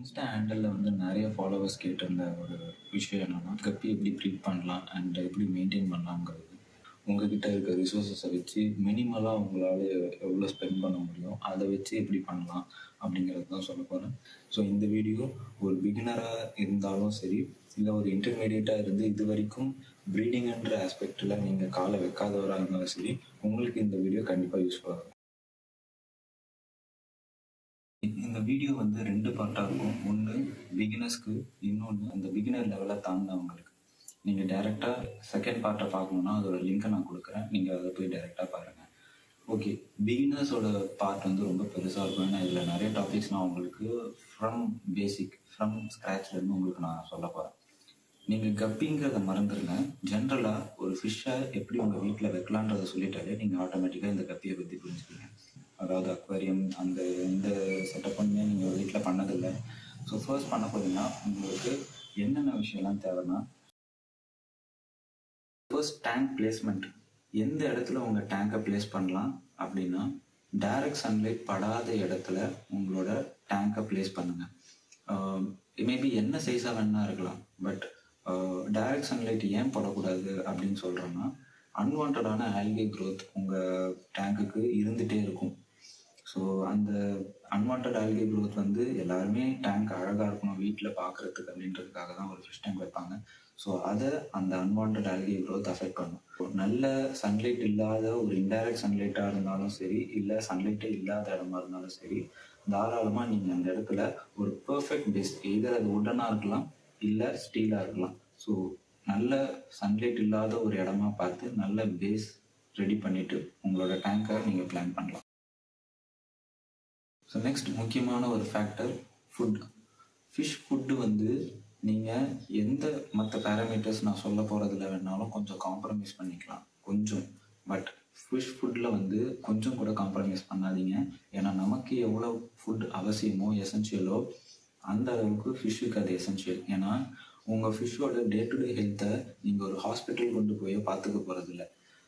Insta ஹேண்டலில் வந்து நிறைய followers கேட்டிருந்த ஒரு விஷயம் என்னென்னா கப்பி எப்படி ப்ரீட் பண்ணலாம் அண்ட் எப்படி மெயின்டைன் பண்ணலாங்கிறது உங்ககிட்ட இருக்க ரிசோர்ஸஸை வச்சு மினிமலாக உங்களால் எவ்வளோ ஸ்பெண்ட் பண்ண முடியும் அதை வச்சு எப்படி பண்ணலாம் அப்படிங்கிறது தான் சொல்ல போகிறேன் ஸோ இந்த வீடியோ ஒரு பிகினராக இருந்தாலும் சரி இல்லை ஒரு இன்டர்மீடியட்டாக இருந்து இது வரைக்கும் ப்ரீடிங்ன்ற ஆஸ்பெக்டில் நீங்கள் காலை வைக்காதவராக இருந்தாலும் சரி உங்களுக்கு இந்த வீடியோ கண்டிப்பாக யூஸ்ஃபுல்லாக இருக்கும் இந்த வீடியோ வந்து ரெண்டு பார்ட்டாக இருக்கும் ஒன்று பிகினர்ஸ்க்கு இன்னொன்று அந்த பிகினர் லெவலில் தாண்டினவங்களுக்கு நீங்கள் டேரெக்டாக செகண்ட் பார்ட்டை பார்க்கணுன்னா அதோட லிங்க்கை நான் கொடுக்குறேன் நீங்கள் அதை போய் டேரெக்டாக பாருங்கள் ஓகே பிகினர்ஸோட பார்ட் வந்து ரொம்ப பெருசாக இருக்கும் ஏன்னா இதில் நிறைய டாபிக்ஸ் நான் உங்களுக்கு ஃப்ரம் பேசிக் ஃப்ரம் ஸ்க்ராட்ச்லேருந்து உங்களுக்கு நான் சொல்ல போகிறேன் நீங்கள் கப்பிங்கிறத மறந்துடுங்க ஜென்ரலாக ஒரு ஃபிஷ்ஷை எப்படி உங்கள் வீட்டில் வைக்கலான்றதை சொல்லிட்டாலே நீங்கள் ஆட்டோமேட்டிக்காக இந்த கப்பியை பற்றி புரிஞ்சுப்பீங்க அதாவது அக்வாரியம் அந்த எந்த செட்டப்புமே நீங்கள் வீட்டில் பண்ணதில்லை ஸோ ஃபர்ஸ்ட் பண்ண போகிறீங்கன்னா உங்களுக்கு என்னென்ன விஷயம்லாம் தேவைன்னா ஃபர்ஸ்ட் டேங்க் பிளேஸ்மெண்ட் எந்த இடத்துல உங்கள் டேங்கை பிளேஸ் பண்ணலாம் அப்படின்னா டைரக்ட் சன்லைட் படாத இடத்துல உங்களோட டேங்கை பிளேஸ் பண்ணுங்கள் மேபி என்ன சைஸாக வேணா இருக்கலாம் பட் டைரக்ட் சன்லைட் ஏன் படக்கூடாது அப்படின்னு சொல்கிறோன்னா அன்வான்டான ஆல்கே க்ரோத் உங்கள் டேங்குக்கு இருந்துகிட்டே இருக்கும் ஸோ அந்த அன்வான்ட் ஆல்கே க்ரோத் வந்து எல்லாருமே டேங்க் அழகாக இருக்கணும் வீட்டில் பார்க்குறதுக்கு அப்படின்றதுக்காக தான் ஒரு ஃபிஷ் டேங்க் வைப்பாங்க ஸோ அதை அந்த அன்வான்ட் ஆல்கே க்ரோத் அஃபெக்ட் பண்ணும் ஒரு நல்ல சன்லைட் இல்லாத ஒரு இன்டைரக்ட் சன்லைட்டாக இருந்தாலும் சரி இல்லை சன்லைட்டே இல்லாத இடமா இருந்தாலும் சரி தாராளமாக நீங்கள் அந்த இடத்துல ஒரு பர்ஃபெக்ட் பேஸ் எதர் அது உடனாக இருக்கலாம் இல்லை ஸ்டீலாக இருக்கலாம் ஸோ நல்ல சன்லைட் இல்லாத ஒரு இடமா பார்த்து நல்ல பேஸ் ரெடி பண்ணிவிட்டு உங்களோட டேங்கை நீங்கள் பிளான் பண்ணலாம் ஸோ நெக்ஸ்ட் முக்கியமான ஒரு ஃபேக்டர் ஃபுட் ஃபிஷ் ஃபுட்டு வந்து நீங்கள் எந்த மற்ற பேராமீட்டர்ஸ் நான் சொல்ல போகிறதுல வேணாலும் கொஞ்சம் காம்ப்ரமைஸ் பண்ணிக்கலாம் கொஞ்சம் பட் ஃபிஷ் ஃபுட்டில் வந்து கொஞ்சம் கூட காம்ப்ரமைஸ் பண்ணாதீங்க ஏன்னா நமக்கு எவ்வளோ ஃபுட் அவசியமோ எசென்ஷியலோ அந்த அளவுக்கு ஃபிஷ்ஷுக்கு அது எசென்ஷியல் ஏன்னா உங்கள் ஃபிஷ்ஷோட டே டு டே ஹெல்த்தை நீங்கள் ஒரு ஹாஸ்பிட்டல் கொண்டு போய் பார்த்துக்க போகிறதில்ல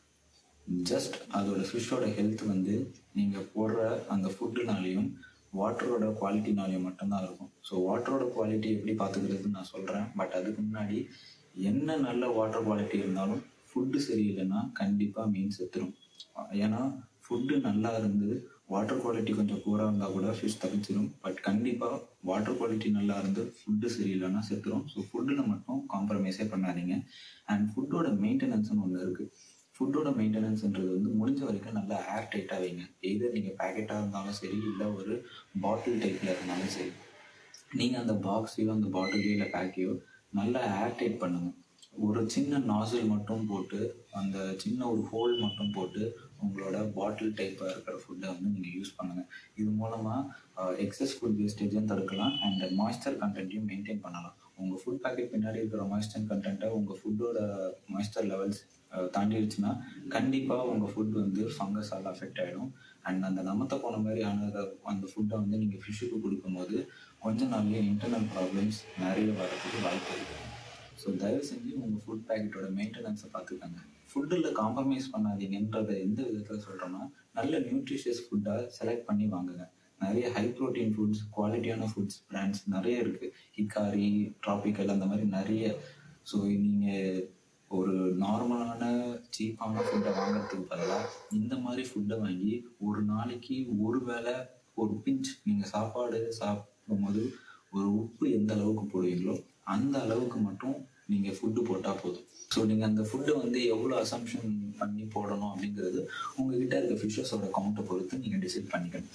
ஜஸ்ட் அதோட ஃபிஷ்ஷோட ஹெல்த் வந்து நீங்கள் போடுற அந்த ஃபுட்டுனாலையும் வாட்டரோட குவாலிட்டினாலையும் மட்டும்தான் இருக்கும் ஸோ வாட்டரோட குவாலிட்டி எப்படி பார்த்துக்கிறதுன்னு நான் சொல்கிறேன் பட் அதுக்கு முன்னாடி என்ன நல்ல வாட்டர் குவாலிட்டி இருந்தாலும் ஃபுட்டு சரியில்லைன்னா கண்டிப்பாக மீன் செத்துரும் ஏன்னா ஃபுட்டு நல்லா இருந்து வாட்டர் குவாலிட்டி கொஞ்சம் பூராக இருந்தால் கூட ஃபிஷ் தப்பிச்சிடும் பட் கண்டிப்பாக வாட்டர் குவாலிட்டி நல்லா இருந்து ஃபுட்டு சரியில்லைன்னா செத்துரும் ஸோ ஃபுட்டில் மட்டும் காம்ப்ரமைஸே பண்ணாதீங்க அண்ட் ஃபுட்டோட மெயின்டெனன்ஸ்னு ஒன்று இருக்குது ஃபுட்டோட மெயின்டெனன்ஸ்ன்றது வந்து முடிஞ்ச வரைக்கும் நல்லா ஏர் டைட்டாக வைங்க எதர் நீங்கள் பேக்கெட்டாக இருந்தாலும் சரி இல்லை ஒரு பாட்டில் டைப்பில் இருந்தாலும் சரி நீங்கள் அந்த பாக்ஸையோ அந்த பாட்டிலையோ இல்லை பேக்கையோ நல்லா ஏர் டைட் பண்ணுங்கள் ஒரு சின்ன நாசில் மட்டும் போட்டு அந்த சின்ன ஒரு ஹோல் மட்டும் போட்டு உங்களோட பாட்டில் டைப்பாக இருக்கிற ஃபுட்டை வந்து நீங்கள் யூஸ் பண்ணுங்கள் இது மூலமாக எக்ஸஸ் ஃபுட் வேஸ்டேஜும் தடுக்கலாம் அண்ட் மாய்ஸ்சர் கண்டென்ட்டையும் மெயின்டைன் பண்ணலாம் உங்கள் ஃபுட் பேக்கெட் பின்னாடி இருக்கிற மாய்ஸ்சர் கண்டென்ட்டை உங்கள் ஃபுட்டோட மாய்ஸ்சர் லெவல்ஸ் தாண்டிடுச்சுன்னா கண்டிப்பாக உங்கள் ஃபுட் வந்து ஃபங்கஸால் அஃபெக்ட் ஆகிடும் அண்ட் அந்த நமத்த போன மாதிரி ஆன அந்த ஃபுட்டை வந்து நீங்கள் ஃபிஷ்ஷுக்கு கொடுக்கும்போது கொஞ்ச நாள்லேயே இன்டர்னல் ப்ராப்ளம்ஸ் நிறைய வரதுக்கு வாய்ப்பு இருக்குது ஸோ தயவு செஞ்சு உங்கள் ஃபுட் பேக்கெட்டோட மெயின்டெனன்ஸை பார்த்துக்கோங்க ஃபுட்டில் காம்ப்ரமைஸ் பண்ணாதீங்கன்றதை எந்த விதத்தில் சொல்கிறோன்னா நல்ல நியூட்ரிஷியஸ் ஃபுட்டாக செலக்ட் பண்ணி வாங்குங்க நிறைய ஹை ப்ரோட்டீன் ஃபுட்ஸ் குவாலிட்டியான ஃபுட்ஸ் பிராண்ட்ஸ் நிறைய இருக்குது ஹிக்காரி ட்ராபிக்கல் அந்த மாதிரி நிறைய ஸோ நீங்கள் ஒரு நார்மலான சீப்பான ஃபுட்டை வாங்குறதுக்கு பதிலாக இந்த மாதிரி ஃபுட்டை வாங்கி ஒரு நாளைக்கு ஒரு வேளை ஒரு பிஞ்ச் நீங்கள் சாப்பாடு சாப்பிடும்போது ஒரு உப்பு எந்த அளவுக்கு போடுவீங்களோ அந்த அளவுக்கு மட்டும் நீங்கள் ஃபுட்டு போட்டால் போதும் ஸோ நீங்கள் அந்த ஃபுட்டை வந்து எவ்வளோ அசம்ஷன் பண்ணி போடணும் அப்படிங்கிறது உங்ககிட்ட இருக்க ஃபிஷ்ஷஸோட கவுண்ட்டை பொறுத்து நீங்கள் டிசைட் பண்ணிக்கணும்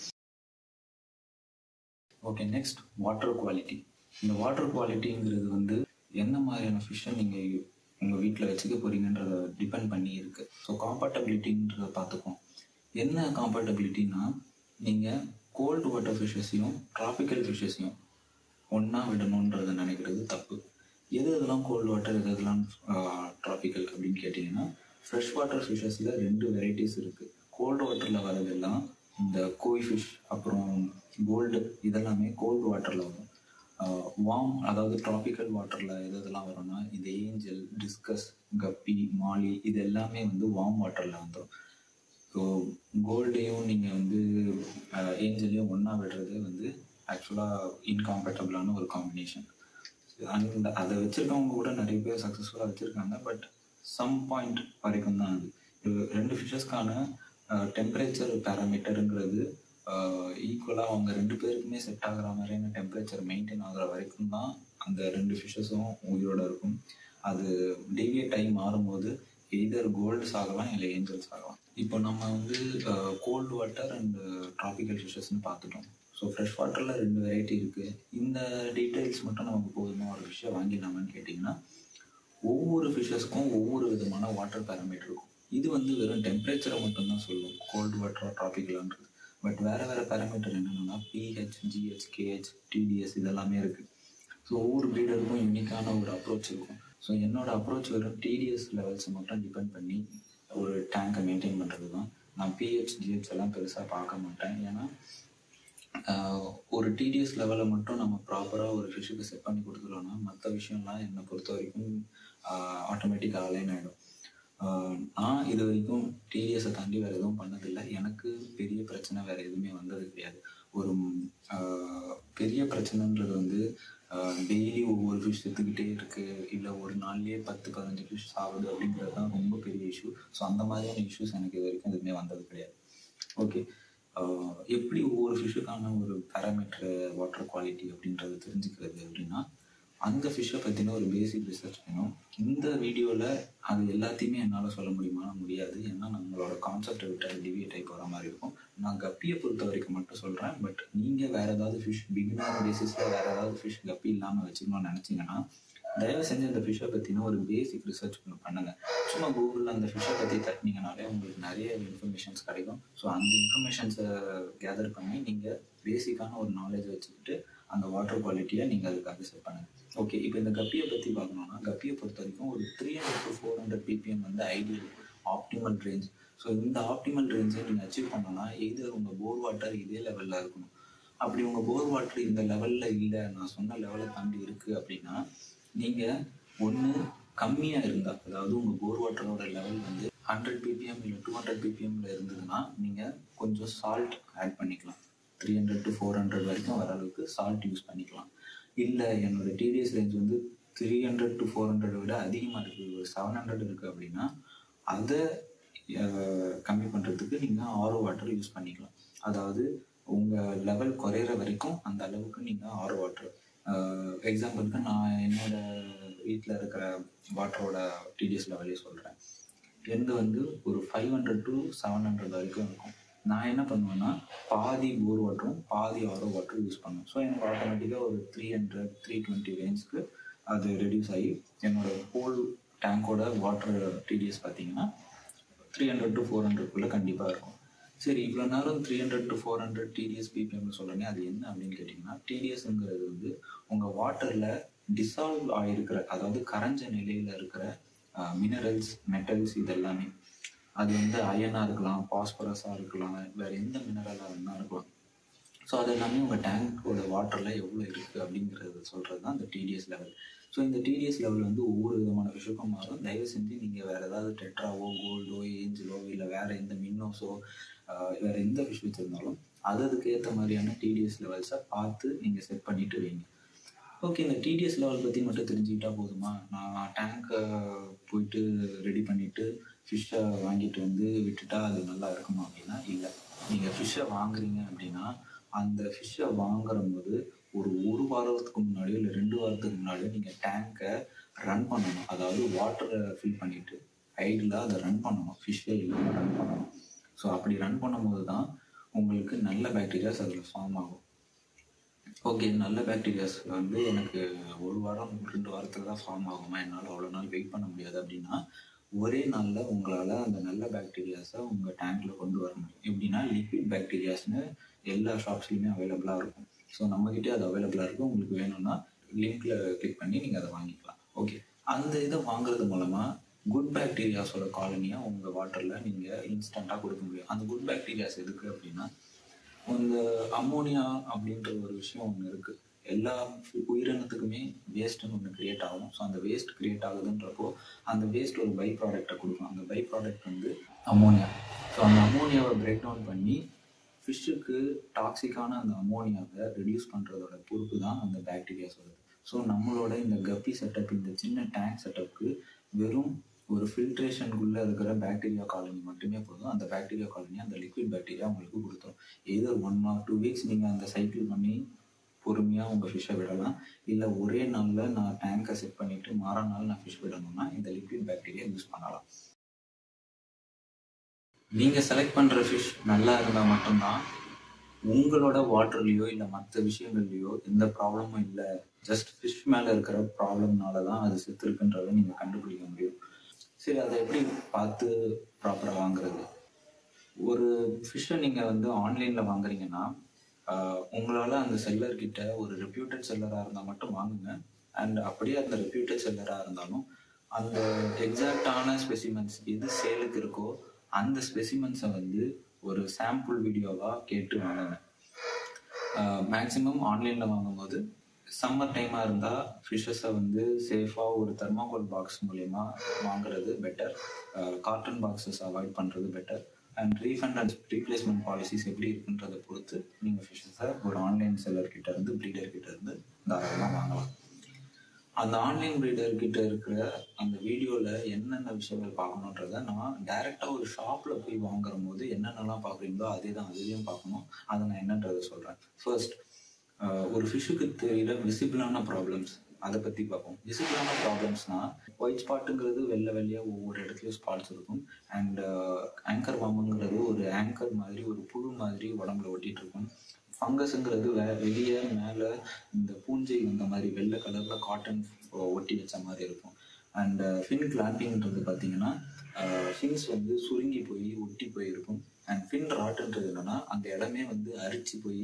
ஓகே நெக்ஸ்ட் வாட்டர் குவாலிட்டி இந்த வாட்டர் குவாலிட்டிங்கிறது வந்து என்ன மாதிரியான ஃபிஷ்ஷை நீங்கள் உங்கள் வீட்டில் வச்சுக்க போகிறீங்கன்றத டிபெண்ட் பண்ணி இருக்குது ஸோ காம்பர்டபிலிட்டின்றத பார்த்துக்கோம் என்ன காம்பர்டபிலிட்டினா நீங்கள் கோல்டு வாட்டர் ஃபிஷ்ஷஸையும் ட்ராபிக்கல் ஃபிஷ்ஷஸையும் ஒன்றா விடணுன்றதை நினைக்கிறது தப்பு எது எதெல்லாம் கோல்டு வாட்டர் எது எதெல்லாம் ட்ராபிக்கல் அப்படின்னு கேட்டிங்கன்னா ஃப்ரெஷ் வாட்டர் ஃபிஷ்ஷஸில் ரெண்டு வெரைட்டிஸ் இருக்குது கோல்டு வாட்டரில் வரதெல்லாம் இந்த கோய் ஃபிஷ் அப்புறம் கோல்டு இதெல்லாமே கோல்டு வாட்டரில் வரும் வார்ம் அதாவது ட்ராபிக்கல் வாட்டரில் எது எதெல்லாம் வரும்னா இந்த ஏஞ்சல் டிஸ்கஸ் கப்பி மாலி இது எல்லாமே வந்து வார்ம் வாட்டரில் வந்துடும் ஸோ கோல்டையும் நீங்கள் வந்து ஏஞ்சலையும் ஒன்றா விடுறது வந்து ஆக்சுவலாக இன்காம்பேட்டபிளான ஒரு காம்பினேஷன் அந்த அதை வச்சுருக்கவங்க கூட நிறைய பேர் சக்ஸஸ்ஃபுல்லாக வச்சுருக்காங்க பட் சம் பாயிண்ட் வரைக்கும் தான் அது இது ரெண்டு ஃபிஷஸ்க்கான டெம்பரேச்சர் பேராமீட்டருங்கிறது ஈக்குவலாக அவங்க ரெண்டு பேருக்குமே செட் ஆகிற மாதிரியான டெம்பரேச்சர் மெயின்டைன் ஆகிற வரைக்கும் தான் அந்த ரெண்டு ஃபிஷ்ஷஸும் உயிரோட இருக்கும் அது டேவியேட் ஆகி மாறும்போது எய்தர் கோல்ட்ஸ் ஆகலாம் இல்லை ஏஞ்சல்ஸ் ஆகலாம் இப்போ நம்ம வந்து கோல்டு வாட்டர் அண்ட் ட்ராபிக்கல் ஃபிஷஸ்ன்னு பார்த்துட்டோம் ஸோ ஃப்ரெஷ் வாட்டரில் ரெண்டு வெரைட்டி இருக்குது இந்த டீட்டெயில்ஸ் மட்டும் நமக்கு போதுமா ஒரு ஃபிஷ்ஷை வாங்கிடலாமான்னு கேட்டிங்கன்னா ஒவ்வொரு ஃபிஷஸ்க்கும் ஒவ்வொரு விதமான வாட்டர் பேராமீட்டர் இருக்கும் இது வந்து வெறும் டெம்பரேச்சரை மட்டும்தான் சொல்லும் கோல்டு வாட்டர் ட்ராபிக்கலான்றது பட் வேறு வேறு பேராமீட்டர் என்னென்னா பிஹெச் ஜிஹெச் கேஹெச் டிடிஎஸ் இதெல்லாமே இருக்குது ஸோ ஒவ்வொரு ப்ரீடருக்கும் யூனிக்கான ஒரு அப்ரோச் இருக்கும் ஸோ என்னோட அப்ரோச் வெறும் டிடிஎஸ் லெவல்ஸை மட்டும் டிபெண்ட் பண்ணி ஒரு டேங்கை மெயின்டைன் பண்ணுறது தான் நான் பிஹெச் ஜிஹெச் எல்லாம் பெருசாக பார்க்க மாட்டேன் ஏன்னா ஒரு டிடிஎஸ் லெவலில் மட்டும் நம்ம ப்ராப்பராக ஒரு ஃபிஷ்ஷுக்கு செட் பண்ணி கொடுத்துட்டோம்னா மற்ற விஷயம்லாம் என்னை பொறுத்த வரைக்கும் ஆட்டோமேட்டிக்காக அலைன் ஆகிடும் நான் இது வரைக்கும் டிடிஎஸை தாண்டி வேறு எதுவும் பண்ணதில்லை எனக்கு பெரிய பிரச்சனை வேறு எதுவுமே வந்தது கிடையாது ஒரு பெரிய பிரச்சனைன்றது வந்து டெய்லி ஒவ்வொரு ஃபிஷ் செத்துக்கிட்டே இருக்குது இல்லை ஒரு நாள்லேயே பத்து பதினஞ்சு ஃபிஷ் சாகுது அப்படிங்கிறது தான் ரொம்ப பெரிய இஷ்யூ ஸோ அந்த மாதிரியான இஷ்யூஸ் எனக்கு இது வரைக்கும் எதுவுமே வந்தது கிடையாது ஓகே எப்படி ஒவ்வொரு ஃபிஷ்ஷுக்கான ஒரு பேராமீட்டர் வாட்டர் குவாலிட்டி அப்படின்றத தெரிஞ்சுக்கிறது அப்படின்னா அந்த ஃபிஷ்ஷை பற்றின ஒரு பேசிக் ரிசர்ச் வேணும் இந்த வீடியோவில் அது எல்லாத்தையுமே என்னால் சொல்ல முடியுமா முடியாது ஏன்னா நம்மளோட கான்செப்டை விட்டு அது டிவியேட் ஆகி போகிற மாதிரி இருக்கும் நான் கப்பியை பொறுத்த வரைக்கும் மட்டும் சொல்கிறேன் பட் நீங்கள் வேறு ஏதாவது ஃபிஷ் பிகினர் பேசிஸில் வேறு ஏதாவது ஃபிஷ் கப்பி இல்லாமல் வச்சுக்கணும்னு நினச்சிங்கன்னா தயவு செஞ்சு அந்த ஃபிஷ்ஷை பற்றின ஒரு பேசிக் ரிசர்ச் பண்ணுங்கள் சும்மா கூகுளில் அந்த ஃபிஷ்ஷை பற்றி தட்டினீங்கனாலே உங்களுக்கு நிறைய இன்ஃபர்மேஷன்ஸ் கிடைக்கும் ஸோ அந்த இன்ஃபர்மேஷன்ஸை கேதர் பண்ணி நீங்கள் பேசிக்கான ஒரு நாலேஜ் வச்சுக்கிட்டு அந்த வாட்டர் குவாலிட்டியை நீங்கள் அதுக்காக செட் பண்ணுங்கள் ஓகே இப்போ இந்த கப்பியை பற்றி பார்க்கணுன்னா கப்பியை பொறுத்த வரைக்கும் ஒரு three hundred to four hundred PPM வந்து ஐடியல் ஆப்டிமல் ரேஞ்ச் ஸோ இந்த ஆப்டிமல் ரேஞ்சை நீங்கள் அச்சீவ் பண்ணணும்னா எது உங்கள் போர் வாட்டர் இதே லெவலில் இருக்கணும் அப்படி உங்கள் போர் வாட்டர் இந்த லெவலில் இல்லை நான் சொன்ன லெவலை தாண்டி இருக்குது அப்படின்னா நீங்கள் ஒன்று கம்மியாக இருந்தால் அதாவது உங்கள் போர் வாட்டரோட லெவல் வந்து ஹண்ட்ரட் பிபிஎம் இல்லை டூ ஹண்ட்ரட் பிபிஎம்ல இருந்ததுன்னா நீங்கள் கொஞ்சம் சால்ட் ஆட் பண்ணிக்கலாம் three hundred to four hundred வரைக்கும் வர அளவுக்கு சால்ட் யூஸ் பண்ணிக்கலாம் இல்லை என்னோட டிடிஎஸ் ரேஞ்ச் வந்து three hundred to four hundred விட அதிகமாக இருக்குது ஒரு செவன் ஹண்ட்ரட் இருக்குது அப்படின்னா அதை கம்மி பண்ணுறதுக்கு நீங்கள் ஆரோ வாட்டர் யூஸ் பண்ணிக்கலாம் அதாவது உங்கள் லெவல் குறையிற வரைக்கும் அந்த அளவுக்கு நீங்கள் ஆரோ வாட்டர் எக்ஸாம்பிளுக்கு நான் என்னோட வீட்டில் இருக்கிற வாட்டரோட டிடிஎஸ் லெவலே சொல்கிறேன் எந்த வந்து ஒரு five hundred to seven hundred வரைக்கும் இருக்கும் நான் என்ன பண்ணுவேன்னா பாதி போர் வாட்டரும் பாதி ஆரோ வாட்டரும் யூஸ் பண்ணுவேன் ஸோ எனக்கு ஆட்டோமேட்டிக்காக ஒரு த்ரீ ஹண்ட்ரட் த்ரீ டுவெண்ட்டி ரேஞ்சுக்கு அது ரெடியூஸ் ஆகி என்னோட ஹோல் டேங்கோட வாட்டர் டிடிஎஸ் பார்த்தீங்கன்னா த்ரீ ஹண்ட்ரட் டு ஃபோர் ஹண்ட்ரட்குள்ளே கண்டிப்பாக இருக்கும் சரி இவ்வளோ நேரம் three hundred to four hundred TDS பிபிஎம்னு சொல்கிறேனே அது என்ன அப்படின்னு கேட்டிங்கன்னா டிடிஎஸ்ங்கிறது வந்து உங்கள் வாட்டரில் டிசால்வ் ஆகிருக்கிற அதாவது கரைஞ்ச நிலையில் இருக்கிற மினரல்ஸ் மெட்டல்ஸ் இது எல்லாமே அது வந்து அயனாக இருக்கலாம் பாஸ்பரஸாக இருக்கலாம் வேறு எந்த மினரலாக வேணா இருக்கலாம் ஸோ அது எல்லாமே உங்கள் டேங்கோட வாட்டரில் எவ்வளோ இருக்குது அப்படிங்கிறது சொல்கிறது தான் அந்த டிடிஎஸ் லெவல் ஸோ இந்த டிடிஎஸ் லெவல் வந்து ஒவ்வொரு விதமான விஷயக்கும் மாறும் தயவு செஞ்சு நீங்கள் வேறு ஏதாவது டெட்ராவோ கோல்டோ ஏஞ்சலோ இல்லை வேறு எந்த மின்னோஸோ வேறு எந்த ஃபிஷ் வச்சுருந்தாலும் அது அதுக்கு ஏற்ற மாதிரியான டிடிஎஸ் லெவல்ஸை பார்த்து நீங்கள் செட் பண்ணிவிட்டு வைங்க ஓகே இந்த டிடிஎஸ் லெவல் பற்றி மட்டும் தெரிஞ்சுக்கிட்டா போதுமா நான் டேங்கை போயிட்டு ரெடி பண்ணிவிட்டு ஃபிஷ்ஷை வாங்கிட்டு வந்து விட்டுட்டா அது நல்லா இருக்குமா அப்படின்னா இல்லை நீங்கள் ஃபிஷ்ஷை வாங்குறீங்க அப்படின்னா அந்த ஃபிஷ்ஷை வாங்குற போது ஒரு ஒரு வாரத்துக்கு முன்னாடியோ இல்லை ரெண்டு வாரத்துக்கு முன்னாடியோ நீங்கள் டேங்கை ரன் பண்ணணும் அதாவது வாட்டரை ஃபில் பண்ணிவிட்டு ஐடில் அதை ரன் பண்ணணும் ஃபிஷ்ஷே இல்லாமல் ரன் பண்ணணும் ஸோ அப்படி ரன் பண்ணும்போது தான் உங்களுக்கு நல்ல பாக்டீரியாஸ் அதில் ஃபார்ம் ஆகும் ஓகே நல்ல பாக்டீரியாஸ் வந்து எனக்கு ஒரு வாரம் ரெண்டு வாரத்துக்கு தான் ஃபார்ம் ஆகுமா என்னால் அவ்வளோ நாள் வெயிட் பண்ண முடியாது அப்படின்னா ஒரே நாளில் உங்களால் அந்த நல்ல பாக்டீரியாஸை உங்கள் டேங்க்கில் கொண்டு வர முடியும் எப்படின்னா லிக்விட் பாக்டீரியாஸ்னு எல்லா ஷாப்ஸ்லையுமே அவைலபிளாக இருக்கும் ஸோ நம்மக்கிட்டே அது அவைலபிளாக இருக்கும் உங்களுக்கு வேணும்னா லிங்க்கில் கிளிக் பண்ணி நீங்கள் அதை வாங்கிக்கலாம் ஓகே அந்த இதை வாங்குறது மூலமாக குட் பாக்டீரியாஸோட காலனியாக உங்கள் வாட்டரில் நீங்கள் இன்ஸ்டண்ட்டாக கொடுக்க முடியும் அந்த குட் பாக்டீரியாஸ் எதுக்கு அப்படின்னா இந்த அம்மோனியா அப்படின்ற ஒரு விஷயம் ஒன்று இருக்குது எல்லா உயிரினத்துக்குமே வேஸ்ட்டுன்னு ஒன்று கிரியேட் ஆகும் ஸோ அந்த வேஸ்ட் கிரியேட் ஆகுதுன்றப்போ அந்த வேஸ்ட் ஒரு பை ப்ராடக்டை கொடுக்கும் அந்த பை ப்ராடக்ட் வந்து அம்மோனியா ஸோ அந்த அம்மோனியாவை பிரேக் டவுன் பண்ணி ஃபிஷ்ஷுக்கு டாக்ஸிக்கான அந்த அமோனியாவை ரெடியூஸ் பண்ணுறதோட பொறுப்பு தான் அந்த பாக்டீரியா சொல்லுது ஸோ நம்மளோட இந்த கப்பி செட்டப் இந்த சின்ன டேங்க் செட்டப்க்கு வெறும் ஒரு ஃபில்ட்ரேஷனுக்குள்ளே இருக்கிற பாக்டீரியா காலனி மட்டுமே போதும் அந்த பாக்டீரியா காலனி அந்த லிக்விட் பாக்டீரியா உங்களுக்கு கொடுத்துரும் either one or two weeks நீங்கள் அந்த சைக்கிள் பண்ணி பொறுமையாக உங்கள் ஃபிஷ்ஷை விடலாம் இல்லை ஒரே நாளில் நான் டேங்கை செட் பண்ணிவிட்டு மாற நாள் நான் ஃபிஷ் விடணும்னா இந்த லிக்விட் பாக்டீரியா யூஸ் பண்ணலாம் நீங்கள் செலக்ட் பண்ணுற ஃபிஷ் நல்லா இருந்தால் மட்டும்தான் உங்களோட வாட்டர்லேயோ இல்லை மற்ற விஷயங்கள்லையோ எந்த ப்ராப்ளமும் இல்லை ஜஸ்ட் ஃபிஷ் மேலே இருக்கிற ப்ராப்ளம்னால தான் அது செத்து இருக்குன்றதை நீங்கள் கண்டுபிடிக்க முடியும் சரி அதை எப்படி பார்த்து ப்ராப்பராக வாங்குறது ஒரு ஃபிஷ்ஷை நீங்கள் வந்து ஆன்லைனில் வாங்குறீங்கன்னா உங்களால் அந்த செல்லர் கிட்ட ஒரு ரெப்யூட்டட் செல்லராக இருந்தால் மட்டும் வாங்குங்க அண்ட் அப்படியே அந்த ரெப்யூட்டட் செல்லராக இருந்தாலும் அந்த எக்ஸாக்டான ஸ்பெசிமென்ஸ் எது சேலுக்கு இருக்கோ அந்த ஸ்பெசிமென்ஸை வந்து ஒரு சாம்பிள் வீடியோவாக கேட்டு வாங்குங்க மேக்ஸிமம் ஆன்லைனில் வாங்கும்போது சம்மர் டைமாக இருந்தால் ஃபிஷ்ஷஸை வந்து சேஃபாக ஒரு தெர்மாகோல் பாக்ஸ் மூலயமா வாங்குறது பெட்டர் காட்டன் பாக்ஸஸ் அவாய்ட் பண்ணுறது better and refund and replacement policies எப்படி இருக்குன்றதை பொறுத்து நீங்கள் ஃபிஷ்ஷஸை ஒரு ஆன்லைன் செல்லர் கிட்ட இருந்து ப்ரீடர் கிட்ட இருந்து தாராளமாக வாங்கலாம் அந்த ஆன்லைன் ப்ரீடர் கிட்ட இருக்கிற அந்த வீடியோவில் என்னென்ன விஷயங்கள் பார்க்கணுன்றத நான் டைரெக்டாக ஒரு ஷாப்பில் போய் வாங்குற போது என்னென்னலாம் பார்க்குறீங்களோ அதே தான் அதுலேயும் பார்க்கணும் அதை நான் என்னன்றதை சொல்கிறேன் ஃபர்ஸ்ட் ஒரு ஃபிஷ்ஷுக்கு தெரியல விசிபிளான ப்ராப்ளம்ஸ் அதை பற்றி பார்ப்போம் விசிபிளான ப்ராப்ளம்ஸ்னால் ஒயிட் ஸ்பாட்டுங்கிறது வெள்ளை வெள்ளையாக ஒவ்வொரு இடத்துலையும் ஸ்பாட்ஸ் இருக்கும் அண்ட் ஆங்கர் வாமுங்கிறது ஒரு ஆங்கர் மாதிரி ஒரு புழு மாதிரி உடம்புல ஒட்டிகிட்டு இருக்கும் ஃபங்கஸுங்கிறது வே வெளியே மேலே இந்த பூஞ்சை வந்த மாதிரி வெள்ளை கலரில் காட்டன் ஒட்டி வச்ச மாதிரி இருக்கும் அண்ட் ஃபின் கிளாம்பிங்ன்றது பார்த்தீங்கன்னா ஃபின்ஸ் வந்து சுருங்கி போய் ஒட்டி போயிருக்கும் அண்ட் ஃபின் ராட்டுன்றது என்னன்னா அந்த இடமே வந்து அரிச்சு போய்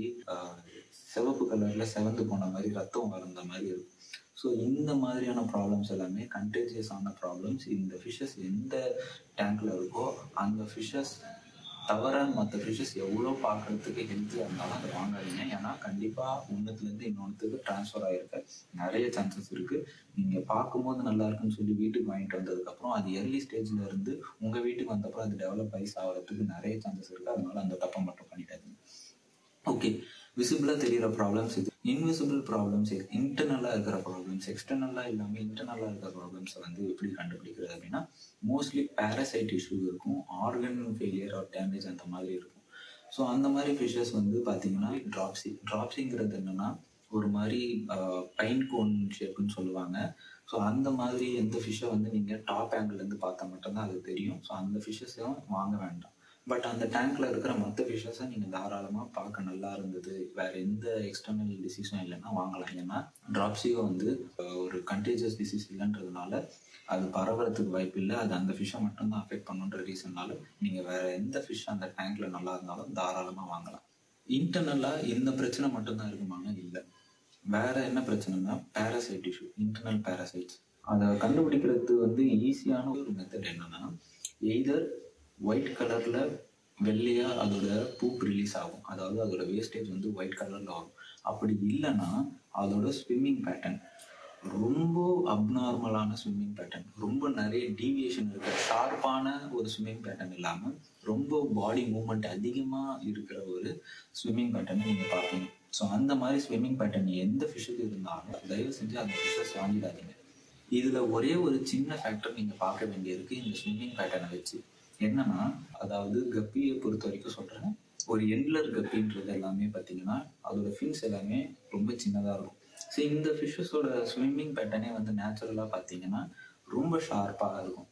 சிவப்பு கலரில் செவந்து போன மாதிரி ரத்தம் வளர்ந்த மாதிரி இருக்கும் ஸோ இந்த மாதிரியான ப்ராப்ளம்ஸ் எல்லாமே கண்டேஜியஸான ப்ராப்ளம்ஸ் இந்த ஃபிஷ்ஷஸ் எந்த டேங்க்ல இருக்கோ அந்த ஃபிஷ்ஷஸ் தவிர மற்ற ஃபிஷ்ஷஸ் எவ்வளோ பார்க்கறதுக்கு ஹெல்த்தியாக இருந்தாலும் அதை வாங்காதீங்க ஏன்னா கண்டிப்பாக ஒன்றுத்துலேருந்து இன்னொன்றுத்துக்கு ட்ரான்ஸ்ஃபர் ஆகிருக்க நிறைய சான்சஸ் இருக்குது நீங்கள் பார்க்கும்போது நல்லா இருக்குன்னு சொல்லி வீட்டுக்கு வாங்கிட்டு வந்ததுக்கப்புறம் அது எர்லி ஸ்டேஜில் இருந்து உங்கள் வீட்டுக்கு வந்தப்பறம் அது டெவலப் ஆகி ஆகிறதுக்கு நிறைய சான்சஸ் இருக்குது அதனால அந்த தப்பை மட்டும் பண்ணிட்டாதீங்க ஓகே விசிபிளாக தெரிகிற ப்ராப்ளம்ஸ் இது இன்விசிபிள் ப்ராப்ளம்ஸ் இன்டர்னலாக இருக்கிற ப்ராப்ளம்ஸ் எக்ஸ்டர்னலாக இல்லாமல் இன்டர்னலாக இருக்கிற ப்ராப்ளம்ஸை வந்து எப்படி கண்டுபிடிக்கிறது அப்படின்னா மோஸ்ட்லி பேரசைட் இஷ்யூ இருக்கும் ஆர்கன் ஃபெயிலியர் ஆர் டேமேஜ் அந்த மாதிரி இருக்கும் ஸோ அந்த மாதிரி ஃபிஷ்ஷஸ் வந்து பார்த்தீங்கன்னா ட்ராப்ஸி ட்ராப்ஸிங்கிறது என்னென்னா ஒரு மாதிரி பைன் கோன் ஷேப்புன்னு சொல்லுவாங்க ஸோ அந்த மாதிரி எந்த ஃபிஷ்ஷை வந்து நீங்கள் டாப் ஆங்கிள்லேருந்து பார்த்தா மட்டும்தான் அது தெரியும் ஸோ அந்த ஃபிஷ்ஷஸையும் வாங்க வேண்டாம் பட் அந்த டேங்க்ல இருக்கிற மற்ற ஃபிஷ்ஷஸை நீங்கள் தாராளமாக பார்க்க நல்லா இருந்தது வேற எந்த எக்ஸ்டர்னல் டிசீஸும் இல்லைன்னா வாங்கலாம் ஏன்னா ட்ராப்ஸியோ வந்து ஒரு கண்டேஜியஸ் டிசீஸ் இல்லைன்றதுனால அது பரவறதுக்கு வாய்ப்பு இல்லை அது அந்த ஃபிஷ்ஷை மட்டும்தான் அஃபெக்ட் பண்ணுன்ற ரீசன்னால நீங்கள் வேற எந்த ஃபிஷ் அந்த டேங்க்ல நல்லா இருந்தாலும் தாராளமாக வாங்கலாம் இன்டர்னலாக இந்த பிரச்சனை மட்டும்தான் இருக்குமானா இல்லை வேற என்ன பிரச்சனைனா பேரசைட் இஷ்யூ இன்டர்னல் பேரசைட்ஸ் அதை கண்டுபிடிக்கிறது வந்து ஈஸியான ஒரு மெத்தட் என்னன்னா எய்தர் ஒயிட் கலரில் வெள்ளையாக அதோட பூப் ரிலீஸ் ஆகும் அதாவது அதோட வேஸ்டேஜ் வந்து ஒயிட் கலரில் ஆகும் அப்படி இல்லைன்னா அதோட ஸ்விம்மிங் பேட்டர்ன் ரொம்ப அப்நார்மலான ஸ்விம்மிங் பேட்டர்ன் ரொம்ப நிறைய டீவியேஷன் இருக்கிற ஷார்ப்பான ஒரு ஸ்விம்மிங் பேட்டர்ன் இல்லாமல் ரொம்ப பாடி மூமெண்ட் அதிகமாக இருக்கிற ஒரு ஸ்விம்மிங் பேட்டர்னை நீங்கள் பார்ப்பீங்க ஸோ அந்த மாதிரி ஸ்விம்மிங் பேட்டர்ன் எந்த ஃபிஷ்ஷுக்கு இருந்தாலும் தயவு செஞ்சு அந்த ஃபிஷ்ஷஸ் வாங்கிடாதீங்க இதில் ஒரே ஒரு சின்ன ஃபேக்டர் நீங்கள் பார்க்க வேண்டியிருக்கு இந்த ஸ்விம்மிங் பேட்டர்னை வச்சு என்னன்னா அதாவது கப்பியை பொறுத்த வரைக்கும் சொல்கிறேன் ஒரு எண்ட்லர் கப்பின்றது எல்லாமே பார்த்தீங்கன்னா அதோட ஃபின்ஸ் எல்லாமே ரொம்ப சின்னதாக இருக்கும் ஸோ இந்த ஃபிஷ்ஷஸோட ஸ்விம்மிங் பேட்டர்னே வந்து நேச்சுரலாக பார்த்தீங்கன்னா ரொம்ப ஷார்ப்பாக இருக்கும்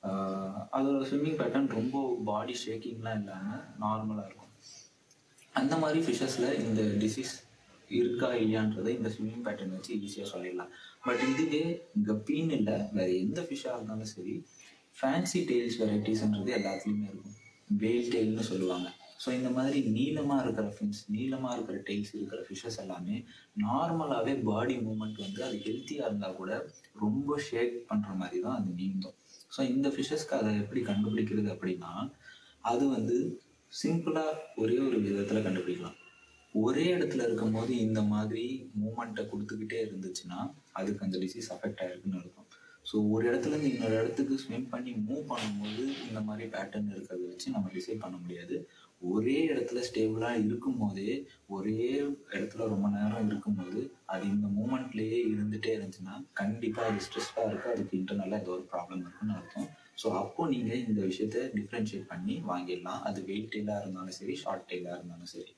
அதோட ஸ்விம்மிங் பேட்டர்ன் ரொம்ப பாடி ஷேக்கிங்லாம் இல்லாமல் நார்மலாக இருக்கும் அந்த மாதிரி ஃபிஷ்ஷஸில் இந்த டிசீஸ் இருக்கா இல்லையான்றதை இந்த ஸ்விம்மிங் பேட்டர்ன் வச்சு ஈஸியாக சொல்லிடலாம் பட் இதுவே கப்பின்னு இல்லை வேறு எந்த ஃபிஷ்ஷாக இருந்தாலும் சரி ஃபேன்சி டெய்ல்ஸ் வெரைட்டிஸ்ன்றது எல்லாத்துலேயுமே இருக்கும் வேல் டெய்ல்னு சொல்லுவாங்க ஸோ இந்த மாதிரி நீளமாக இருக்கிற ஃபின்ஸ் நீளமாக இருக்கிற டெய்ல்ஸ் இருக்கிற ஃபிஷ்ஷஸ் எல்லாமே நார்மலாகவே பாடி மூமெண்ட் வந்து அது ஹெல்த்தியாக இருந்தால் கூட ரொம்ப ஷேக் பண்ணுற மாதிரி தான் அது நீந்தும் ஸோ இந்த ஃபிஷ்ஷஸ்க்கு அதை எப்படி கண்டுபிடிக்கிறது அப்படின்னா அது வந்து சிம்பிளாக ஒரே ஒரு விதத்தில் கண்டுபிடிக்கலாம் ஒரே இடத்துல இருக்கும் போது இந்த மாதிரி மூமெண்ட்டை கொடுத்துக்கிட்டே இருந்துச்சுன்னா அதுக்கு அந்த டிசீஸ் அஃபெக்ட் ஆயிருக்குன்னு இருக்கும் ஸோ ஒரு இடத்துல இருந்து இன்னொரு இடத்துக்கு ஸ்விம் பண்ணி மூவ் பண்ணும்போது இந்த மாதிரி பேட்டர்ன் இருக்கிறத வச்சு நம்ம டிசைட் பண்ண முடியாது ஒரே இடத்துல ஸ்டேபிளாக இருக்கும் போதே ஒரே இடத்துல ரொம்ப நேரம் இருக்கும்போது அது இந்த மூமெண்ட்லேயே இருந்துகிட்டே இருந்துச்சுன்னா கண்டிப்பாக அது ஸ்ட்ரெஸ்ஸாக இருக்குது அதுக்கு இன்டர்னலாக ஏதோ ஒரு ப்ராப்ளம் இருக்குன்னு அர்த்தம் ஸோ அப்போ நீங்கள் இந்த விஷயத்த டிஃப்ரென்ஷியேட் பண்ணி வாங்கிடலாம் அது வெயிட் டெயிலாக இருந்தாலும் சரி ஷார்ட் டெயிலாக இருந்தாலும் சரி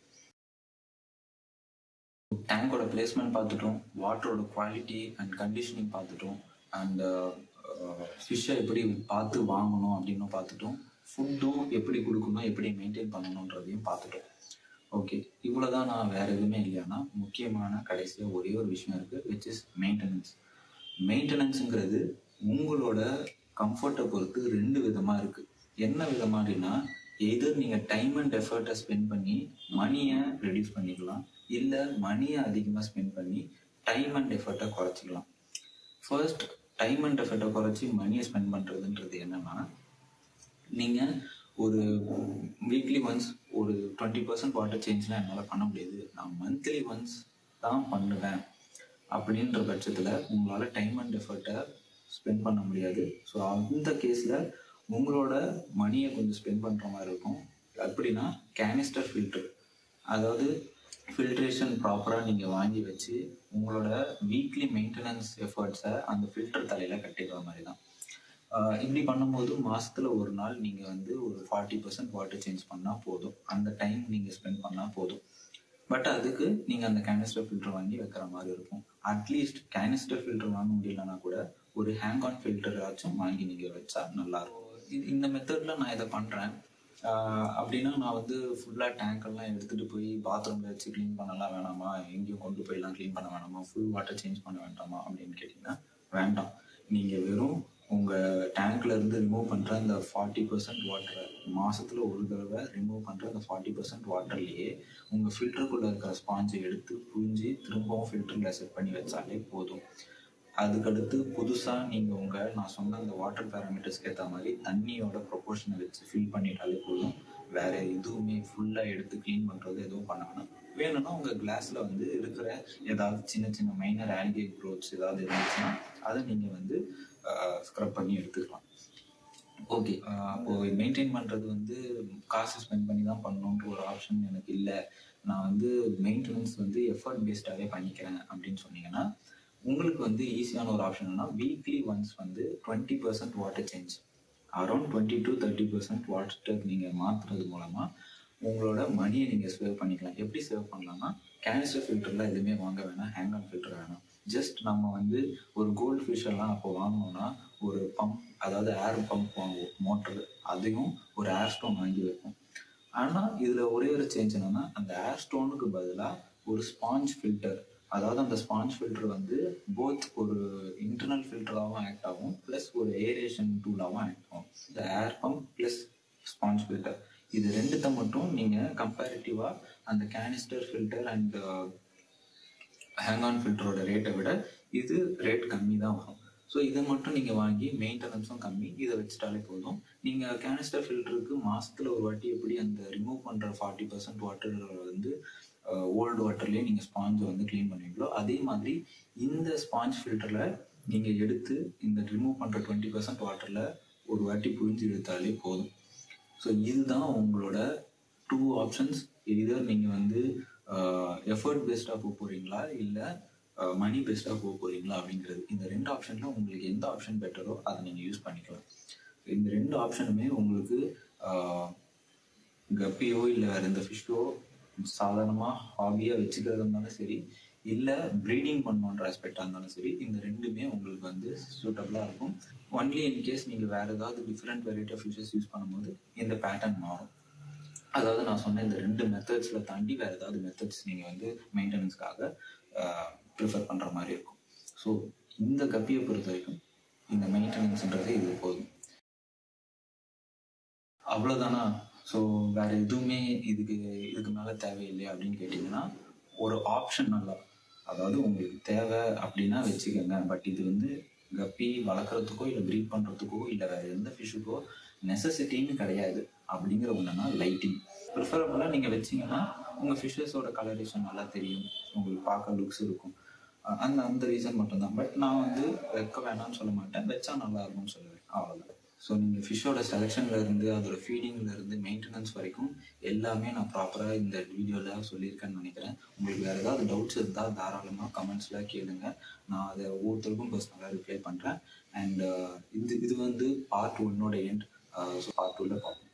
டேங்கோட பிளேஸ்மெண்ட் பார்த்துட்டோம் வாட்டரோட குவாலிட்டி அண்ட் கண்டிஷனிங் பார்த்துட்டோம் அண்ட் ஃபிஷ்ஷை எப்படி பார்த்து வாங்கணும் அப்படின்னு பார்த்துட்டோம் ஃபுட்டும் எப்படி கொடுக்கணும் எப்படி மெயின்டைன் பண்ணணுன்றதையும் பார்த்துட்டோம் ஓகே இவ்வளோதான் நான் வேறு எதுவுமே இல்லையானா முக்கியமான கடைசியாக ஒரே ஒரு விஷயம் இருக்குது விச் இஸ் மெயின்டெனன்ஸ் மெயின்டெனன்ஸுங்கிறது உங்களோட கம்ஃபர்ட்டை பொறுத்து ரெண்டு விதமாக இருக்குது என்ன விதமாக அப்படின்னா எதர் நீங்கள் டைம் அண்ட் எஃபர்ட்டை ஸ்பெண்ட் பண்ணி மணியை ரெடியூஸ் பண்ணிக்கலாம் இல்லை மணியை அதிகமாக ஸ்பெண்ட் பண்ணி டைம் அண்ட் எஃபர்ட்டை குறைச்சிக்கலாம் ஃபர்ஸ்ட் டைம் அண்ட் எஃபர்ட்டை குறைச்சி மணியை ஸ்பெண்ட் பண்ணுறதுன்றது என்னன்னா நீங்கள் ஒரு வீக்லி ஒன்ஸ் ஒரு டுவெண்ட்டி பர்சன்ட் வாட்டர் சேஞ்ச்லாம் என்னால் பண்ண முடியாது நான் மந்த்லி ஒன்ஸ் தான் பண்ணுவேன் அப்படின்ற பட்சத்தில் உங்களால் டைம் அண்ட் எஃபர்ட்டை ஸ்பெண்ட் பண்ண முடியாது ஸோ அந்த கேஸில் உங்களோட மணியை கொஞ்சம் ஸ்பெண்ட் பண்ணுற மாதிரி இருக்கும் அப்படின்னா கேனிஸ்டர் ஃபில்டர் அதாவது ஃபில்ட்ரேஷன் ப்ராப்பராக நீங்கள் வாங்கி வச்சு உங்களோட வீக்லி மெயின்டெனன்ஸ் எஃபர்ட்ஸை அந்த ஃபில்டர் தலையில் கட்டிடுற மாதிரி தான் ஆஹ் இப்படி பண்ணும்போது மாசத்துல ஒரு நாள் நீங்க வந்து ஒரு ஃபார்ட்டி பர்சன்ட் வாட்டர் சேஞ்ச் பண்ணா போதும் அந்த டைம் நீங்க ஸ்பெண்ட் பண்ணா போதும் பட் அதுக்கு நீங்க அந்த கேனிஸ்டர் ஃபில்டர் வாங்கி வைக்கிற மாதிரி இருக்கும் அட்லீஸ்ட் கேனிஸ்டர் ஃபில்டர் வாங்க முடியலன்னா கூட ஒரு ஹேங் ஆன் ஃபில்டர் ஆச்சும் வாங்கி நீங்க வச்சா நல்லா இருக்கும் இது இந்த மெத்தட்ல நான் இதை பண்றேன் ஆஹ் அப்படின்னா நான் வந்து ஃபுல்லாக டேங்க் எல்லாம் எடுத்துட்டு போய் பாத்ரூம்ல வச்சு க்ளீன் பண்ணலாம் வேணாமா எங்கேயும் கொண்டு போயெல்லாம் க்ளீன் பண்ண வேணாமா ஃபுல் வாட்டர் சேஞ்ச் பண்ண வேண்டாமா அப்படின்னு கேட்டிங்கன்னா வேண்டாம் நீங்கள் வெறும் உங்கள் டேங்க்ல இருந்து ரிமூவ் பண்ணுற அந்த ஃபார்ட்டி பர்சன்ட் வாட்டரை மாசத்துல ஒரு தடவை ரிமூவ் பண்ணுற அந்த ஃபார்ட்டி பர்சன்ட் வாட்டர்லேயே உங்கள் ஃபில்டருக்குள்ளே இருக்கிற ஸ்பாஞ்சை எடுத்து புழிஞ்சு திரும்பவும் ஃபில்டரில் செட் பண்ணி வச்சாலே போதும் அதுக்கடுத்து புதுசாக நீங்கள் உங்கள் நான் சொன்ன அந்த வாட்டர் பேராமீட்டர்ஸ்க்கு ஏற்ற மாதிரி தண்ணியோட ப்ரொபோர்ஷனை வச்சு ஃபில் பண்ணிட்டாலே போதும் வேற எதுவுமே ஃபுல்லாக எடுத்து க்ளீன் பண்ணுறது எதுவும் பண்ண வேணாம் வேணும்னா உங்கள் கிளாஸில் வந்து இருக்கிற ஏதாவது சின்ன சின்ன மைனர் ஆல்கே க்ரோத்ஸ் ஏதாவது இருந்துச்சுன்னா அதை நீங்கள் வந்து ஸ்க்ரப் பண்ணி எடுத்துக்கலாம் ஓகே அப்போ மெயின்டைன் பண்ணுறது வந்து காசு ஸ்பெண்ட் பண்ணி தான் பண்ணணுன்ற ஒரு ஆப்ஷன் எனக்கு இல்லை நான் வந்து மெயின்டெனன்ஸ் வந்து எஃபர்ட் பேஸ்டாகவே பண்ணிக்கிறேன் அப்படின்னு சொன்னீங்கன்னா உங்களுக்கு வந்து ஈஸியான ஒரு ஆப்ஷன்னா வீக்லி ஒன்ஸ் வந்து twenty percent water change around twenty to thirty percent water நீங்கள் மாற்றுறது மூலமாக உங்களோட மணியை நீங்கள் சேவ் பண்ணிக்கலாம் எப்படி சேவ் பண்ணலாம்னா கேனிஸ்டர் ஃபில்டர்லாம் எதுவுமே வாங்க வேணாம் ஹேங் ஆன் ஃபில்டர் வேணாம் ஜஸ்ட் நம்ம வந்து ஒரு கோல்டு ஃபிஷ் எல்லாம் அப்போ வாங்கினோம்னா ஒரு பம்ப் அதாவது ஏர் பம்ப் வாங்குவோம் மோட்டர் அதையும் ஒரு ஏர் ஸ்டோன் வாங்கி வைப்போம் ஆனால் இதில் ஒரே ஒரு சேஞ்ச் என்னன்னா அந்த ஏர் ஸ்டோனுக்கு பதிலாக ஒரு ஸ்பாஞ்ச் ஃபில்டர் அதாவது அந்த ஸ்பாஞ்ச் ஃபில்டர் வந்து போத் ஒரு இன்டர்னல் ஃபில்டராகவும் ஆக்ட் ஆகும் ப்ளஸ் ஒரு ஏரேஷன் டூலாகவும் ஆக்ட் ஆகும் இந்த air pump plus sponge filter இது ரெண்டுத்த மட்டும் நீங்கள் கம்பேரிட்டிவாக அந்த canister filter and hang on ஃபில்டரோட ரேட்டை விட இது ரேட் கம்மி தான் வரும் ஸோ இதை மட்டும் நீங்கள் வாங்கி மெயின்டெனன்ஸும் கம்மி இதை வச்சுட்டாலே போதும் நீங்கள் கேனிஸ்டர் ஃபில்டருக்கு மாதத்தில் ஒரு வாட்டி எப்படி அந்த ரிமூவ் பண்ணுற ஃபார்ட்டி பர்சன்ட் வாட்டர் வந்து ஓல்டு வாட்டர்லேயே நீங்கள் ஸ்பாஞ்சை வந்து க்ளீன் பண்ணுவீங்களோ அதே மாதிரி இந்த ஸ்பாஞ்ச் ஃபில்டரில் நீங்கள் எடுத்து இந்த ரிமூவ் பண்ணுற டுவெண்ட்டி பர்சன்ட் வாட்டரில் ஒரு வாட்டி புழிஞ்சு எடுத்தாலே போதும் ஸோ இதுதான் உங்களோட டூ ஆப்ஷன்ஸ் இதர் நீங்கள் வந்து எஃபர்ட் பேஸ்டாக போக போகிறீங்களா இல்லை மணி பேஸ்டாக போக போகிறீங்களா அப்படிங்கிறது இந்த ரெண்டு ஆப்ஷனில் உங்களுக்கு எந்த ஆப்ஷன் பெட்டரோ அதை நீங்கள் யூஸ் பண்ணிக்கலாம் இந்த ரெண்டு ஆப்ஷனுமே உங்களுக்கு கப்பியோ இல்லை வேறு எந்த ஃபிஷ்ஷோ சாதாரணமாக ஹாபியாக வச்சுக்கிறதா இருந்தாலும் சரி இல்லை ப்ரீடிங் பண்ணணுன்ற ஆஸ்பெக்டாக இருந்தாலும் சரி இந்த ரெண்டுமே உங்களுக்கு வந்து சூட்டபுளாக இருக்கும் ஒன்லி இன்கேஸ் நீங்கள் வேறு ஏதாவது different variety of fishes use பண்ணும்போது இந்த பேட்டர்ன் மாறும் அதாவது நான் சொன்ன இந்த ரெண்டு மெத்தட்ஸில் தாண்டி வேறு ஏதாவது மெத்தட்ஸ் நீங்கள் வந்து மெயின்டெனன்ஸ்க்காக ப்ரிஃபர் பண்ணுற மாதிரி இருக்கும் ஸோ இந்த கப்பியை பொறுத்த வரைக்கும் இந்த மெயின்டெனன்ஸ்ன்றது இது போதும் அவ்வளோதானா ஸோ வேறு எதுவுமே இதுக்கு இதுக்கு மேலே தேவையில்லை அப்படின்னு கேட்டிங்கன்னா ஒரு ஆப்ஷன் நல்லா அதாவது உங்களுக்கு தேவை அப்படின்னா வச்சுக்கோங்க பட் இது வந்து கப்பி வளர்க்குறதுக்கோ இல்லை ப்ரீட் பண்ணுறதுக்கோ இல்லை வேறு எந்த ஃபிஷ்ஷுக்கோ நெசசிட்டின்னு கிடையாது அப்படிங்கிற ஒன்றுனா லைட்டிங் ப்ரிஃபரபுளாக நீங்கள் வச்சிங்கன்னா உங்கள் ஃபிஷ்ஷஸோட கலரேஷன் நல்லா தெரியும் உங்களுக்கு பார்க்க லுக்ஸ் இருக்கும் அந்த அந்த ரீசன் மட்டும்தான் பட் நான் வந்து வைக்க வேணாம்னு சொல்ல மாட்டேன் வச்சா நல்லா இருக்கும்னு சொல்லுவேன் அவ்வளோதான் ஸோ நீங்கள் ஃபிஷ்ஷோட செலெக்ஷன்ல இருந்து அதோட ஃபீடிங்ல இருந்து மெயின்டெனன்ஸ் வரைக்கும் எல்லாமே நான் ப்ராப்பராக இந்த வீடியோவில் சொல்லியிருக்கேன்னு நினைக்கிறேன் உங்களுக்கு வேறு ஏதாவது டவுட்ஸ் இருந்தால் தாராளமாக கமெண்ட்ஸில் கேளுங்க நான் அதை ஒவ்வொருத்தருக்கும் பர்சனலாக ரிப்ளை பண்ணுறேன் அண்ட் இது இது வந்து பார்ட் ஒன்னோட எண்ட் ஸோ பார்ட் டூவில் பார்ப்போம்